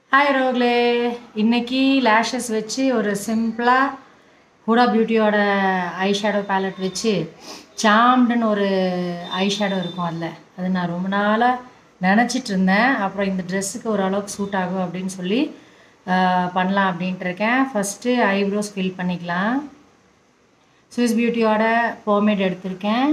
Hi ரோக்லே இன்னைக்கு lashes வச்சு ஒரு சிம்பிளாக ஹூடா பியூட்டியோட ஐ ஷேடோ பேலட் வச்சு சாம்டுன்னு ஒரு ஐ ஷேடோ இருக்கும் அதில் அது நான் ரொம்ப நாளாக நினச்சிட்டு இருந்தேன் அப்புறம் இந்த ட்ரெஸ்ஸுக்கு ஓரளவுக்கு சூட் ஆகும் அப்படின்னு சொல்லி ஆஹ், பண்ணலாம் அப்படின்ட்டு இருக்கேன் ஃபஸ்ட்டு ஐப்ரோஸ் ஃபில் பண்ணிக்கலாம் ஸ்விஸ் பியூட்டியோட போமேட் எடுத்திருக்கேன்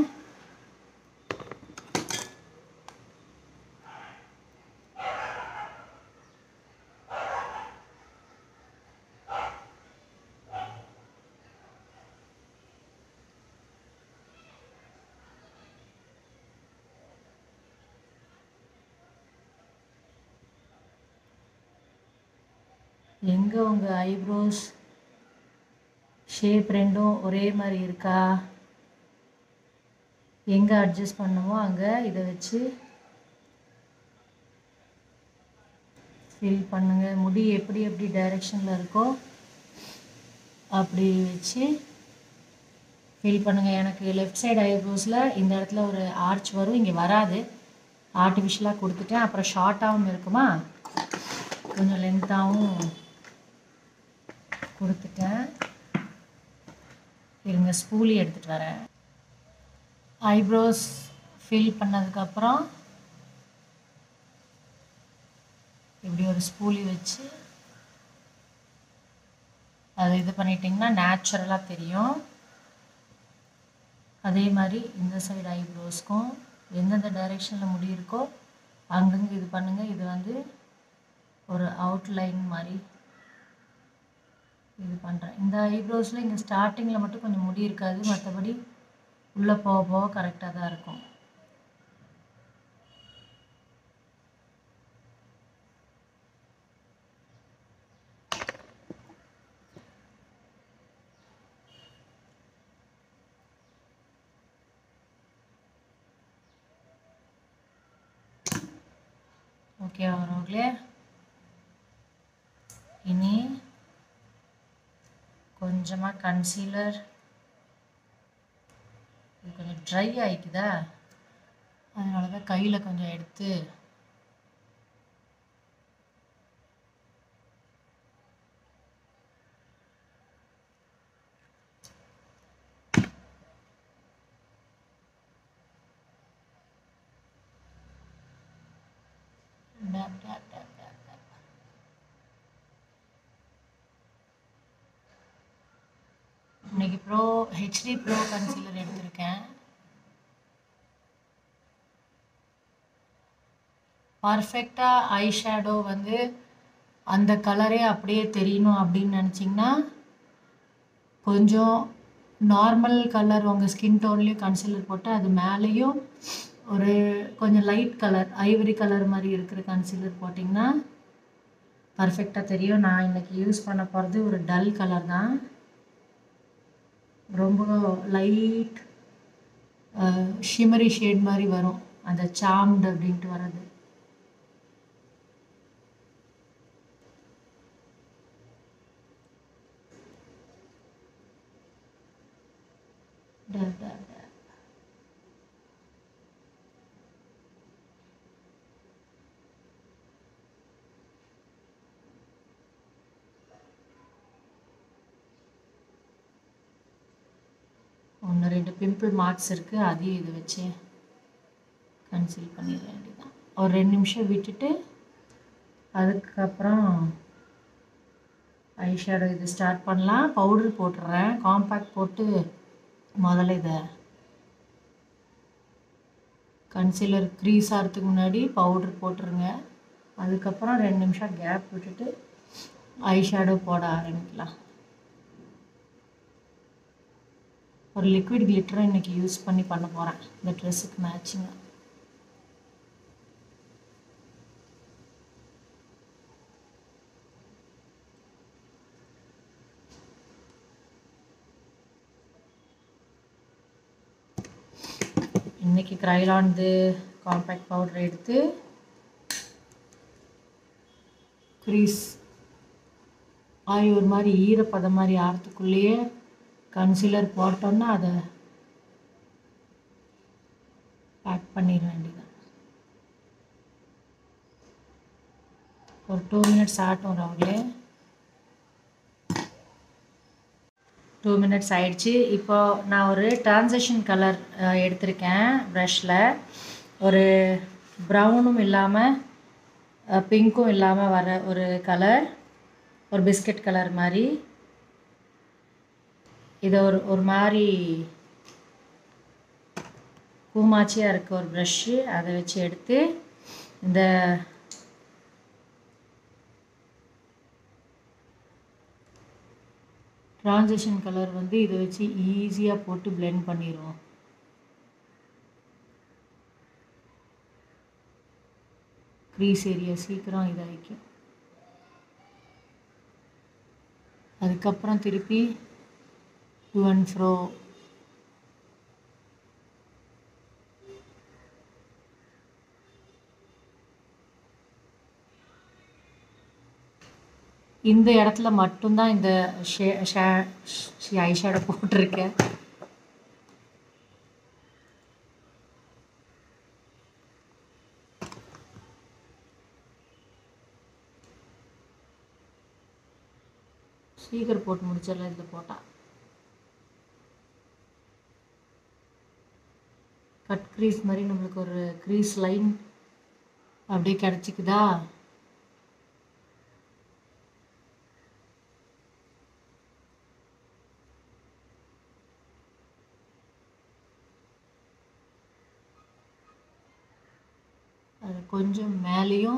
எங்கே உங்கள் ஐப்ரோஸ் ஷேப் ரெண்டும் ஒரே மாதிரி இருக்கா எங்கே அட்ஜஸ்ட் பண்ணுமோ அங்கே இதை வச்சு ஃபில் பண்ணுங்க முடி எப்படி எப்படி டைரெக்ஷனில் இருக்கோ அப்படி வச்சு ஃபில் பண்ணுங்கள் எனக்கு லெஃப்ட் சைடு ஐப்ரோஸில் இந்த இடத்துல ஒரு ஆர்ச் வரும் இங்கே வராது ஆர்டிஃபிஷியலாக கொடுத்துட்டேன் அப்புறம் ஷார்ட்டாகவும் இருக்குமா கொஞ்சம் லென்த்தாகவும் கொடுத்துட்டேன் இருங்க ஸ்பூலி எடுத்துகிட்டு வரேன் ஐப்ரோஸ் ஃபில் பண்ணதுக்கப்புறம் இப்படி ஒரு ஸ்பூலி வச்சு அதை இது பண்ணிட்டிங்கன்னா நேச்சுரலாக தெரியும் அதே மாதிரி இந்த சைடு ஐப்ரோஸ்க்கும் எந்தெந்த டைரெக்ஷனில் முடி இருக்கோ அங்கங்கே இது பண்ணுங்கள் இது வந்து ஒரு அவுட்லைன் மாதிரி இது பண்ணுறேன் இந்த ஐப்ரோஸில் இங்கே ஸ்டார்டிங்கில் மட்டும் கொஞ்சம் முடி இருக்காது மற்றபடி உள்ளே போக போக கரெக்டாக தான் இருக்கும் ஓகே அவர்களே இனி கொஞ்சமாக கன்சீலர் இது கொஞ்சம் ட்ரை ஆகிக்குதா அதனால தான் கையில் கொஞ்சம் எடுத்து tap tap tap tap tap இன்னைக்கு ப்ரோ ஹெச்டி ப்ரோ கன்சீலர் எடுத்திருக்கேன் பர்ஃபெக்டாக ஐ ஷேடோ வந்து அந்த கலரே அப்படியே தெரியணும் அப்படின்னு நினச்சிங்கன்னா கொஞ்சம் நார்மல் கலர் உங்கள் ஸ்கின் டோன்லேயும் கன்சீலர் போட்டு அது மேலேயும் ஒரு கொஞ்சம் லைட் கலர் ஐவரி கலர் மாதிரி இருக்கிற கன்சீலர் போட்டிங்கன்னா பர்ஃபெக்டாக தெரியும் நான் இன்னைக்கு யூஸ் பண்ண போகிறது ஒரு டல் கலர் தான் ரொம்ப லைட் ஷிமரி ஷேட் மாதிரி வரும் அந்த சாம்டு அப்படின்ட்டு வர்றது டல் டல் டல். ஒன்று ரெண்டு பிம்பிள் மார்க்ஸ் இருக்குது அதையும் இதை வச்சு கன்சீல் பண்ணிட வேண்டியதான் ஒரு ரெண்டு நிமிஷம் விட்டுட்டு அதுக்கப்புறம் ஐஷேடோ இது ஸ்டார்ட் பண்ணலாம் பவுடர் போட்டுடுறேன் காம்பேக்ட் போட்டு முதல்ல இதை கன்சீலர் க்ரீஸ் ஆகிறதுக்கு முன்னாடி பவுடர் போட்டுருங்க அதுக்கப்புறம் ரெண்டு நிமிஷம் கேப் விட்டுட்டு ஐஷேடோ போட ஆரம்பிக்கலாம் ஒரு லிக்விட் கிளிட்டரும் இன்னைக்கு யூஸ் பண்ணி பண்ண போகிறேன் இந்த ட்ரெஸ்ஸுக்கு மேட்சிங்காக இன்னைக்கு க்ரைலான்து காம்பேக்ட் பவுடர் எடுத்து க்ரீஸ் ஆகி ஒரு மாதிரி ஈரப்பதம் மாதிரி ஆகிறதுக்குள்ளேயே கன்சீலர் போட்டோன்னா அதை பேக் பண்ணிட வேண்டியதான் ஒரு டூ மினிட்ஸ் ஆகட்டும் ராகுலே டூ மினிட்ஸ் ஆயிடுச்சு இப்போ நான் ஒரு டிரான்சிஷன் கலர் எடுத்திருக்கேன் ப்ரஷில் ஒரு ப்ரௌனும் இல்லாமல் பிங்க்கும் இல்லாமல் வர ஒரு கலர் ஒரு பிஸ்கட் கலர் மாதிரி இதை ஒரு ஒரு மாதிரி கூமாச்சியாக இருக்க ஒரு ப்ரஷ்ஷு அதை வச்சு எடுத்து இந்த ட்ரான்சிஷன் கலர் வந்து இதை வச்சு ஈஸியாக போட்டு blend பண்ணிடுவோம் க்ரீஸ் ஏரியா சீக்கிரம் இதாகிக்கும் அதுக்கப்புறம் திருப்பி டு அண்ட் ஃப்ரோ இந்த இடத்துல மட்டும்தான் இந்த ஷே ஷே ஐஷேடோ போட்டிருக்கேன் சீக்கிரம் போட்டு முடிச்சிடலாம் இதில் போட்டால் கட் க்ரீஸ் மாதிரி நம்மளுக்கு ஒரு க்ரீஸ் லைன் அப்படியே கிடச்சிக்குதா அது கொஞ்சம் மேலேயும்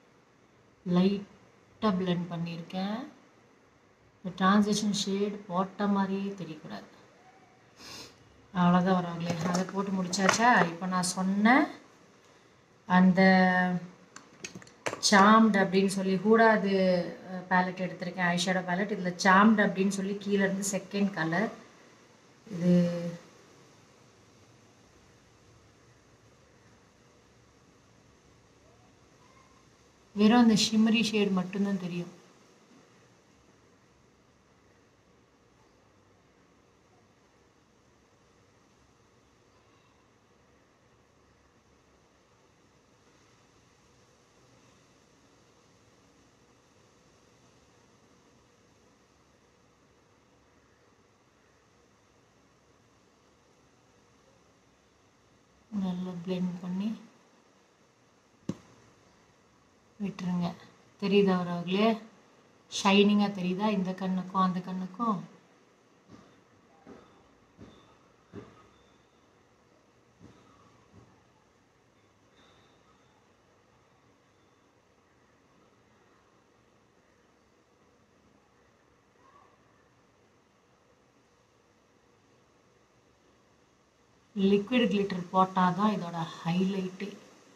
லைட்டாக blend பண்ணியிருக்கேன் இந்த ட்ரான்சிஷன் ஷேட் போட்ட மாதிரியே தெரியக்கூடாது அவ்வளோதான் வராங்களே அதை போட்டு முடிச்சாச்சா இப்போ நான் சொன்ன அந்த சாம்ட் அப்படின்னு சொல்லி ஹூடாது பேலட் எடுத்திருக்கேன் ஐஷேடோ பேலட் இதில் சாம்ட் அப்படின்னு சொல்லி கீழே இருந்து செகண்ட் கலர் இது வெறும் அந்த ஷிம்மரி ஷேட் மட்டும்தான் தெரியும் நல்லா blend பண்ணி விட்டுருங்க தெரியுதா அவர்களே ஷைனிங்காக தெரியுதா இந்த கண்ணுக்கும் அந்த கண்ணுக்கும் லிக்விட் கிளிட்டர் போட்டால் தான் இதோட ஹைலைட்டே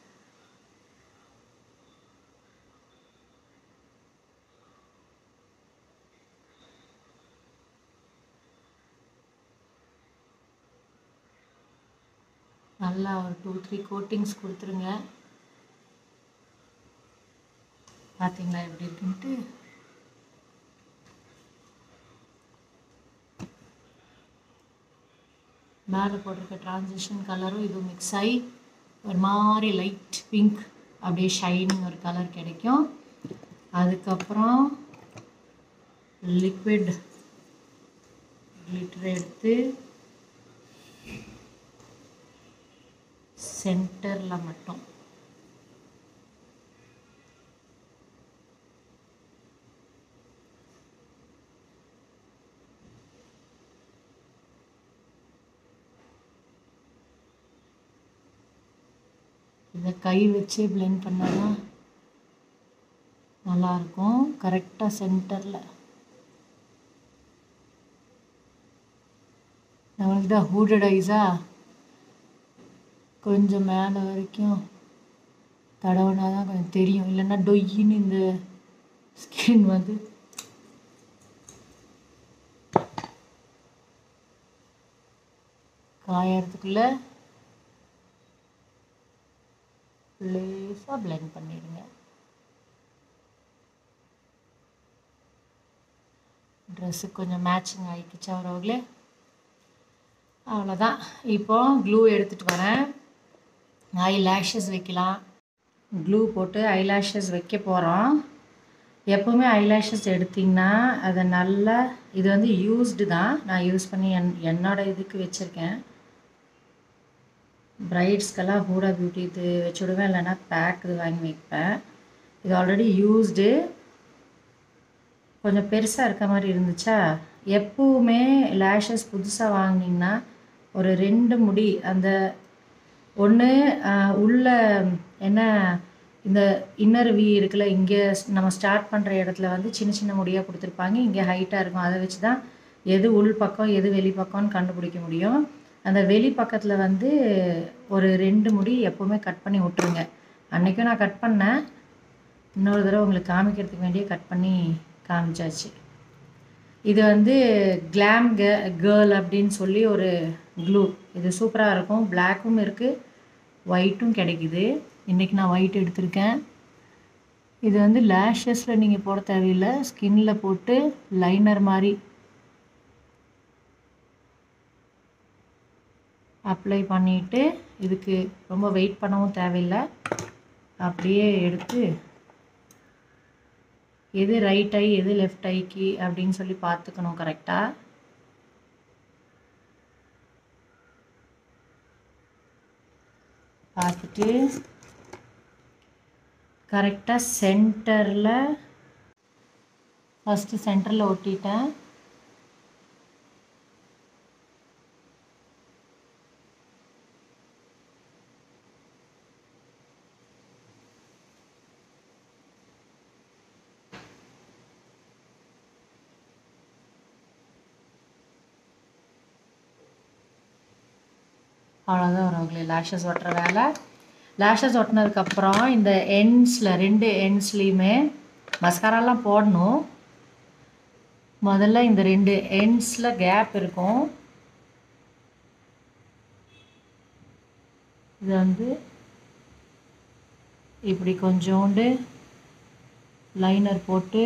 நல்லா ஒரு டூ த்ரீ கோட்டிங்ஸ் கொடுத்துருங்க பார்த்தீங்களா எப்படி இருக்குன்ட்டு மேலே போட்டிருக்க ட்ரான்சிஷன் கலரும் இதுவும் மிக்ஸ் ஆகி ஒரு மாதிரி லைட் பிங்க் அப்படியே ஷைனிங் ஒரு கலர் கிடைக்கும் அதுக்கப்புறம் லிக்விட் கிளிட்டர் எடுத்து சென்டரில் மட்டும் இதை கை வச்சே blend பண்ணாதான் நல்லாயிருக்கும் கரெக்டாக சென்டரில் நம்மளுக்கு தான் ஹூடட் ஐஸா கொஞ்சம் மேலே வரைக்கும் தடவினா தான் கொஞ்சம் தெரியும் இல்லைன்னா டொய்யின்னு இந்த ஸ்கின் வந்து காயறதுக்குள்ள லேசாக blend பண்ணிடுங்க ட்ரெஸ்ஸுக்கு கொஞ்சம் மேட்சிங் ஆகிக்கிச்சா அவரவங்களே அவ்வளோதான் இப்போ க்ளூ எடுத்துகிட்டு வரேன் ஐ லேஷஸ் வைக்கலாம் க்ளூ போட்டு ஐ லேஷஸ் வைக்க போகிறோம் எப்போவுமே ஐலாஷஸ் எடுத்திங்கன்னா அதை நல்லா இது வந்து யூஸ்டு தான் நான் யூஸ் பண்ணி என் என்னோட இதுக்கு வச்சுருக்கேன் பிரைட்ஸ்க்கெல்லாம் ஹூடா பியூட்டி இது வச்சு விடுவேன் இல்லைன்னா பேக் இது வாங்கி வைப்பேன் இது ஆல்ரெடி யூஸ்டு கொஞ்சம் பெருசாக இருக்க மாதிரி இருந்துச்சா எப்பவுமே லேஷஸ் புதுசாக வாங்கினீங்கன்னா ஒரு ரெண்டு முடி அந்த ஒன்று உள்ள என்ன இந்த இன்னர் வி இருக்குல்ல இங்கே நம்ம ஸ்டார்ட் பண்ணுற இடத்துல வந்து சின்ன சின்ன முடியாக கொடுத்துருப்பாங்க இங்கே ஹைட்டாக இருக்கும் அதை வச்சு தான் எது உள் பக்கம் எது வெளி பக்கம்னு கண்டுபிடிக்க முடியும் அந்த வெளி பக்கத்தில் வந்து ஒரு ரெண்டு முடி எப்போவுமே கட் பண்ணி விட்ருங்க அன்றைக்கும் நான் கட் பண்ணேன் இன்னொரு தடவை உங்களுக்கு காமிக்கிறதுக்கு வேண்டிய கட் பண்ணி காமிச்சாச்சு இது வந்து கிளாம் கே கேர்ள் அப்படின்னு சொல்லி ஒரு க்ளூ இது சூப்பராக இருக்கும் பிளாக்கும் இருக்குது ஒயிட்டும் கிடைக்குது இன்றைக்கி நான் ஒயிட் எடுத்திருக்கேன் இது வந்து லேஷஸில் நீங்கள் போட தேவையில்லை ஸ்கின்னில் போட்டு லைனர் மாதிரி அப்ளை பண்ணிவிட்டு இதுக்கு ரொம்ப வெயிட் பண்ணவும் தேவையில்லை அப்படியே எடுத்து எது ரைட் ஐ எது லெஃப்ட் ஐக்கு அப்படின்னு சொல்லி பார்த்துக்கணும் கரெக்டாக பார்த்துட்டு கரெக்டாக சென்டரில் ஃபஸ்ட்டு சென்டரில் ஒட்டிட்டேன் அவ்வளோதான் வரும் லேஷஸ் ஒட்டுற வேலை லேஷஸ் ஒட்டினதுக்கப்புறம் இந்த எண்ட்ஸில் ரெண்டு எண்ட்ஸ்லேயுமே மஸ்காராலாம் போடணும் முதல்ல இந்த ரெண்டு எண்ட்ஸில் கேப் இருக்கும் இது வந்து இப்படி கொஞ்சோண்டு லைனர் போட்டு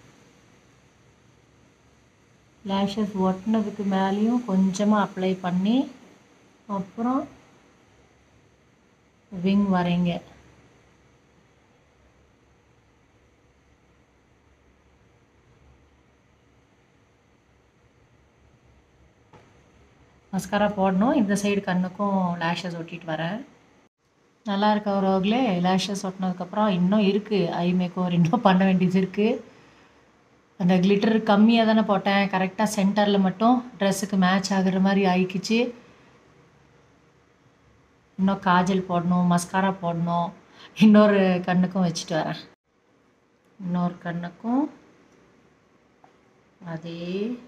லேஷஸ் ஒட்டினதுக்கு மேலேயும் கொஞ்சமாக அப்ளை பண்ணி அப்புறம் விங் வரைங்க மஸ்காரா போடணும் இந்த சைடு கண்ணுக்கும் லேஷஸ் ஒட்டிட்டு வரேன் நல்லா இருக்க ஒருவர்களே லேஷஸ் ஒட்டினதுக்கப்புறம் இன்னும் இருக்குது ஐ மேக் ஓவர் இன்னும் பண்ண வேண்டியது இருக்குது அந்த கிளிட்டர் கம்மியாக தானே போட்டேன் கரெக்டாக சென்டரில் மட்டும் ட்ரெஸ்ஸுக்கு மேட்ச் ஆகுற மாதிரி ஆயிக்கிச்சு இன்னும் காஜல் போடணும் மஸ்காரா போடணும் இன்னொரு கண்ணுக்கும் வச்சுட்டு வரேன் இன்னொரு கண்ணுக்கும் அதே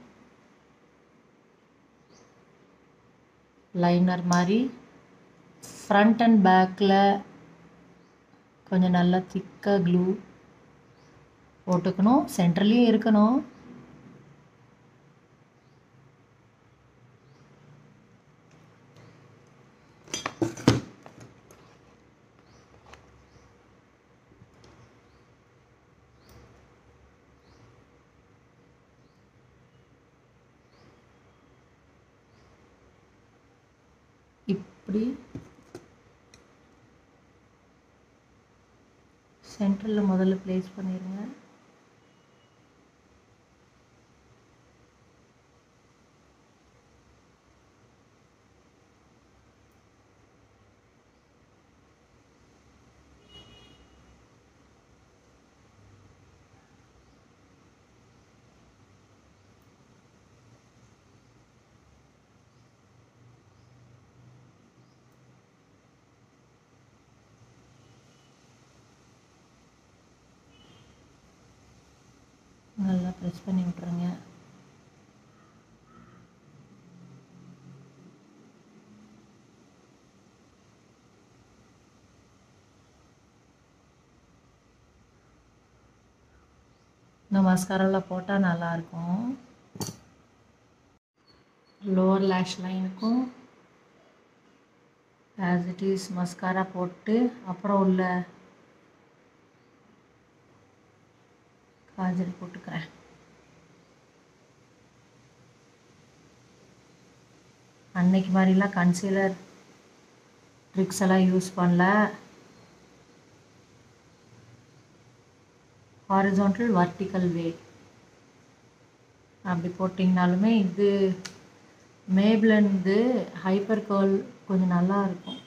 லைனர் மாதிரி ஃப்ரண்ட் அண்ட் பேக்கில் கொஞ்சம் நல்லா திக்காக க்ளூ போட்டுக்கணும் சென்டர்லேயும் இருக்கணும் இப்படி சென்டரில் முதல்ல ப்ளேஸ் பண்ணிடுங்க நல்லா ப்ரெஸ் பண்ணி விட்ருங்க இந்த மஸ்காரெல்லாம் போட்டால் நல்லாயிருக்கும் லோவர் லேஷ் லைனுக்கும் ஆஸ் இட் இஸ் மஸ்காரா போட்டு அப்புறம் உள்ள காஜல் போட்டுக்கிறேன் அன்னைக்கு மாதிரிலாம் கன்சீலர் ட்ரிக்ஸ் எல்லாம் யூஸ் பண்ணல ஹாரிசான்டல் வர்டிக்கல் வே அப்படி போட்டிங்கனாலுமே இது மேப்லந்து ஹைப்பர் கேர்ள் கொஞ்சம் நல்லா இருக்கும்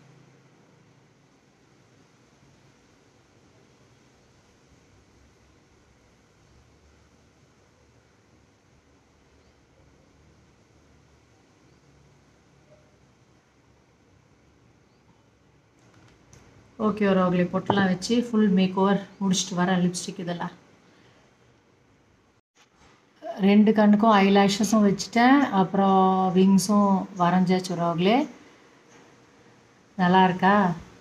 ஓகே ஒரு அவங்களே பொட்டெல்லாம் வச்சு ஃபுல் மேக் ஓவர் முடிச்சுட்டு வரேன் லிப்ஸ்டிக் இதெல்லாம் ரெண்டு கண்ணுக்கும் ஐ லேஷஸும் வச்சுட்டேன் அப்புறம் விங்ஸும் வரைஞ்சாச்சு ஒரு அவங்களே நல்லா இருக்கா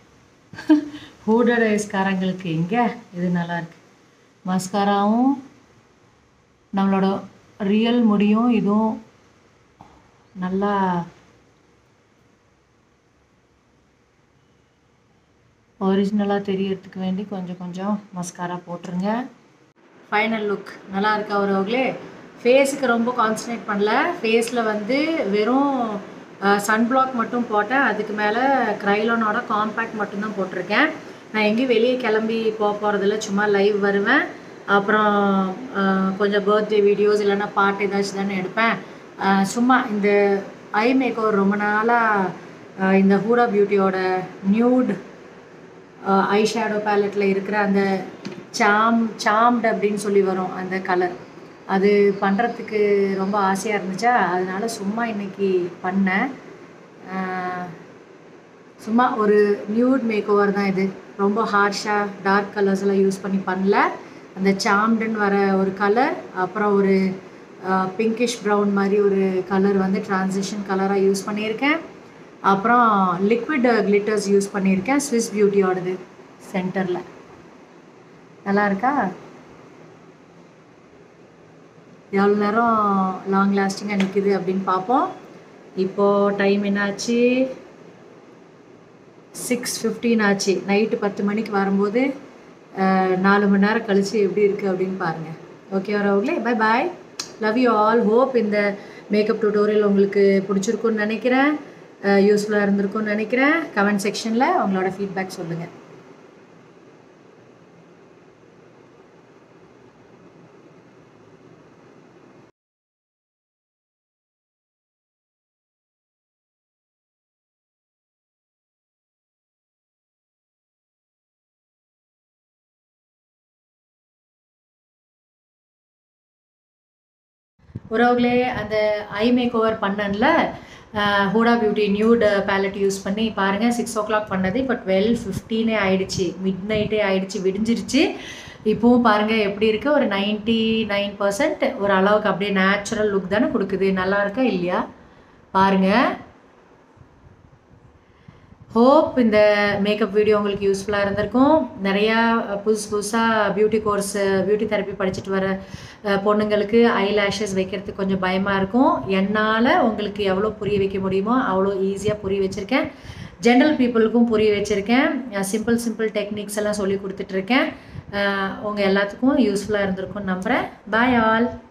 ஹூடட் ஐஸ்காரங்களுக்கு எங்கே இது நல்லா இருக்கு மஸ்காராவும் நம்மளோட ரியல் முடியும் இதுவும் நல்லா ஒரிஜினலாக தெரியறதுக்கு வேண்டி கொஞ்சம் கொஞ்சம் மஸ்காரா போட்டுருங்க ஃபைனல் லுக் நல்லா இருக்கா அவர்களே ஃபேஸுக்கு ரொம்ப கான்சன்ட்ரேட் பண்ணல ஃபேஸில் வந்து வெறும் சன்பிளாக் மட்டும் போட்டேன் அதுக்கு மேலே க்ரைலோனோட காம்பேக்ட் மட்டும்தான் போட்டிருக்கேன் நான் எங்கேயும் வெளியே கிளம்பி போக போகிறதில்ல சும்மா லைவ் வருவேன் அப்புறம் அஹ், கொஞ்சம் பர்த்டே வீடியோஸ் இல்லைன்னா பாட்டு ஏதாச்சும் தானே எடுப்பேன் அஹ், சும்மா இந்த ஐ மேக்கோவர் ரொம்ப நாளாக இந்த ஹூடா பியூட்டியோட நியூட் ஐ ஷேடோ பேலட்டில் இருக்கிற அந்த சாம் சாம்டு அப்படின்னு சொல்லி வரும் அந்த கலர் அது பண்ணுறதுக்கு ரொம்ப ஆசையாக இருந்துச்சா அதனால சும்மா இன்னைக்கு பண்ணேன் ஆஹ் சும்மா ஒரு நியூட் மேக் ஓவர் தான் இது ரொம்ப ஹார்ஷாக டார்க் கலர்ஸ் எல்லாம் யூஸ் பண்ணி பண்ணல அந்த சாம்டுன்னு வர ஒரு கலர் அப்புறம் ஒரு பிங்கிஷ் ப்ரௌன் மாதிரி ஒரு கலர் வந்து டிரான்சிஷன் கலராக யூஸ் பண்ணியிருக்கேன் அப்புறம் லிக்விட் கிளிட்டர்ஸ் யூஸ் பண்ணியிருக்கேன் ஸ்விஸ் பியூட்டியோடது சென்டரில் நல்லா இருக்கா எவ்வளோ நேரம் லாங் லாஸ்டிங்காக நிற்குது அப்படின்னு பார்ப்போம் இப்போது டைம் என்னாச்சு சிக்ஸ் ஃபிஃப்டீன் ஆச்சு நைட்டு பத்து மணிக்கு வரும்போது அஹ், நாலு மணி நேரம் கழிச்சு எப்படி இருக்குது அப்படின்னு பாருங்கள் ஓகே வரவங்களே bye bye love you all hope இந்த மேக்கப் டியூட்டோரியல் உங்களுக்கு பிடிச்சிருக்குன்னு நினைக்கிறேன் யூஸ்ஃபுல்லாக இருந்திருக்கும்னு நினைக்கிறேன் கமெண்ட் செக்ஷனில் உங்களோட ஃபீட்பேக் சொல்லுங்கள் உறவுகளே அந்த ஐ மேக் ஓவர் பண்ணல Huda beauty nude palette use பண்ணி பாருங்கள் சிக்ஸ் ஓ கிளாக் பண்ணது இப்போ டுவெல் ஃபிஃப்டீனே ஆயிடுச்சு மிட் நைட்டே ஆயிடுச்சு விடிஞ்சிருச்சு இப்போவும் பாருங்கள் எப்படி இருக்கு ஒரு நைன்ட்டி நைன் பர்சன்ட் ஒரு அளவுக்கு அப்படியே நேச்சுரல் லுக் தானே கொடுக்குது நல்லா இருக்கா இல்லையா பாருங்கள் ஹோப் இந்த மேக்கப் வீடியோ உங்களுக்கு யூஸ்ஃபுல்லாக இருந்திருக்கும் நிறையா புதுசு புதுசாக பியூட்டி கோர்ஸ் பியூட்டி தெரப்பி படிச்சுட்டு வர அஹ், பொண்ணுங்களுக்கு ஐ லேஷஸ் வைக்கிறதுக்கு கொஞ்சம் பயமாக இருக்கும் என்னால் உங்களுக்கு எவ்வளோ புரிய வைக்க முடியுமோ அவ்வளோ ஈஸியாக புரிய வச்சுருக்கேன் ஜென்ரல் பீப்புளுக்கும் புரிய வச்சுருக்கேன் சிம்பிள் சிம்பிள் டெக்னிக்ஸ் எல்லாம் சொல்லி கொடுத்துட்ருக்கேன் உங்கள் எல்லாத்துக்கும் யூஸ்ஃபுல்லாக இருந்திருக்கும்னு நம்புகிறேன் பாய் ஆல்